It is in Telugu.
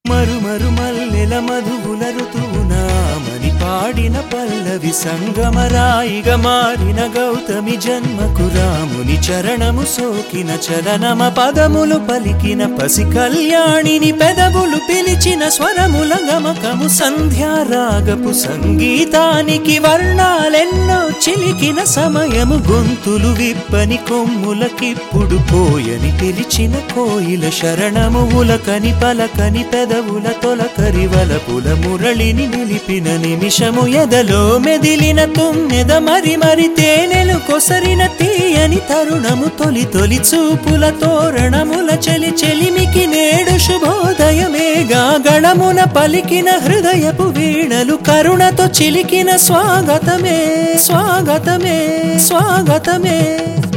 మరు మరు మల్లెల మధువుల ఋతువునా మని పాడిన పల్లవి సంగమరాయిగ మారిన గౌతమి జన్మకు రాముని చరణము సోకిన చలనమ పదములు పలికిన పసి కళ్యాణిని పెదవులు పిలిచిన స్వరముల గమకము సంధ్యారాగపు సంగీతానికి వర్ణాలెన్నో చిలికిన సమయము గొంతులు విప్పని కొమ్ములకిప్పుడు పోయని పిలిచిన కోయిల శరణము ఉలకని పలకని పెదవుల తొలకరి వలపుల మురళిని నిలిపిన నిమిషము ఎదలో మెదిలిన తుమ్మెద మరి మరి తేనెలు కొసరిన తీయని తరుణము తొలి తొలి చూపుల తోరణముల చెలి చెలిమికి నేడు శుభోదయమేగా గణమున పలికిన హృదయపు వీణలు కరుణతో చిలికిన స్వాగతమే స్వాగతమే స్వాగతమే